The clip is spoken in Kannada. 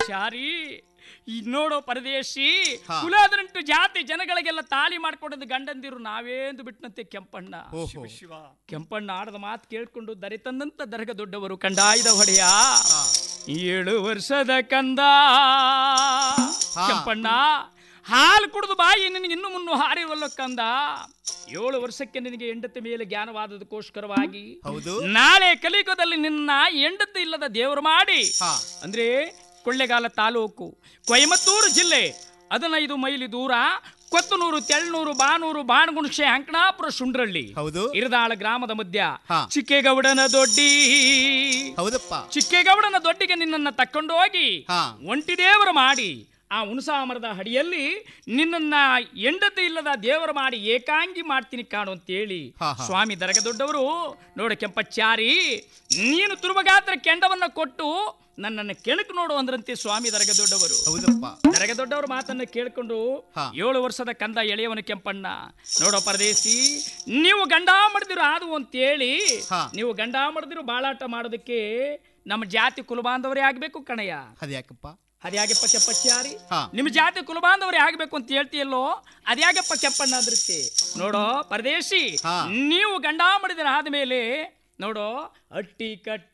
ಚಾರಿ ಈ ನೋಡೋ ಪರದೇಶಿ ಹಾ. ಕುಲಾದ್ರಂಟು ಜಾತಿ ಜನಗಳಿಗೆಲ್ಲ ತಾಳಿ ಮಾಡ್ಕೊಡೋದು ಗಂಡಂದಿರು ನಾವೇಂದು ಬಿಟ್ಟನಂತೆ ಕೆಂಪಣ್ಣ ಓಹೋ. ಕೆಂಪಣ್ಣ ಆಡದ ಮಾತು ಕೇಳ್ಕೊಂಡು ದರೆ ತಂದಂತ ದರ್ಗ ದೊಡ್ಡವರು ಕಂಡಾಯ್ದ ಹೊಡೆಯ ಏಳು ವರ್ಷದ ಕಂದ ಕೆಂಪಣ್ಣ ಹಾಲು ಕುಡಿದು ಬಾಯಿ ನಿನಗೆ ಇನ್ನು ಮುನ್ನು ಹಾರಿವಲ್ಲ ಕಂದ ಏಳು ವರ್ಷಕ್ಕೆ ನಿನಗೆ ಹೆಂಡತಿ ಮೇಲೆ ಜ್ಞಾನವಾದದಕ್ಕೋಸ್ಕರವಾಗಿ ಹೌದು ನಾಳೆ ಕಲಿಯುಗದಲ್ಲಿ ನಿನ್ನ ಹೆಂಡತಿ ಇಲ್ಲದ ದೇವರು ಮಾಡಿ ಹಾ ಅಂದ್ರೆ ಕೊಳ್ಳೆಗಾಲ ತಾಲೂಕು ಕೊಯಮತ್ತೂರು ಜಿಲ್ಲೆ ಹದಿನೈದು ಮೈಲಿ ದೂರ ಕೊತ್ತನೂರು ತೆಳ್ನೂರು ಬಾನೂರು ಬಾಣಗುಣಶೆ ಅಂಕಣಾಪುರ ಶುಂಡ್ರಳ್ಳಿ ಹೌದು ಇರದಾಳ ಗ್ರಾಮದ ಮಧ್ಯ ಹಾ. ಚಿಕ್ಕೇಗೌಡನ ದೊಡ್ಡಿ ಹೌದಪ್ಪ ಚಿಕ್ಕೇಗೌಡನ ದೊಡ್ಡಿಗೆ ನಿನ್ನನ್ನ ತಕ್ಕೊಂಡು ಹೋಗಿ ಹಾ ಒಂಟಿ ದೇವರ ಮಾಡಿ ಆ ಹುಣಸಾಮರದ ಹಡಿಯಲ್ಲಿ ನಿನ್ನನ್ನ ಹೆಂಡತಿ ಇಲ್ಲದ ದೇವರ ಮಾಡಿ ಏಕಾಂಗಿ ಮಾಡ್ತೀನಿ ಕಾಣು ಅಂತೇಳಿ ಹಾ, ಹಾ. ಸ್ವಾಮಿ ದರಗ ದೊಡ್ಡವರು ನೋಡ ಕೆಂಪಚ್ಚಾರಿ ನೀನು ತುರುಬಗಾತ್ರ ಕೆಂಡವನ್ನ ಕೊಟ್ಟು ನನ್ನನ್ನು ಕೆಣಕು ನೋಡು ಅಂದ್ರಂತೆ ಸ್ವಾಮಿ ದರಗ ದೊಡ್ಡವರು ಹೌದಪ್ಪ ದರಗ ದೊಡ್ಡವರ ಮಾತನ್ನ ಕೇಳ್ಕೊಂಡು ಹಾ. ಏಳು ವರ್ಷದ ಕಂದ ಎಳೆಯವನ ಕೆಂಪಣ್ಣ ನೋಡೋ ಪರದೇಶಿ ನೀವು ಗಂಡ ಮಡ್ದಿರು ಆದು ಅಂತೇಳಿ ಹಾ. ನೀವು ಗಂಡ ಮಡ್ದಿರು ಬಾಳಾಟ ಮಾಡೋದಕ್ಕೆ ನಮ್ಮ ಜಾತಿ ಕುಲಬಾಂಧವರೇ ಆಗ್ಬೇಕು ಕಣಯ್ಯ ಅದ್ಯಾಕಪ್ಪ ಅದ್ಯಾಗಪ್ಪ ಕೆಪ್ಪಚ್ಚಾರಿ ಹಾ. ನಿಮ್ಮ ಜಾತಿ ಕುಲಬಾಂಧವರೇ ಆಗ್ಬೇಕು ಅಂತ ಹೇಳ್ತೀಯಲ್ಲೋ ಅದ್ಯಾಗಪ್ಪ ಕೆಪ್ಪಣ್ಣ ಅಂದ್ರತ್ತೆ ನೋಡೋ ಪರದೇಶಿ ಹಾ. ನೀವು ಗಂಡ ಮಡಿದಿರ ಆದ್ಮೇಲೆ ನೋಡೋ ಅಟ್ಟಿ ಕಟ್ಟ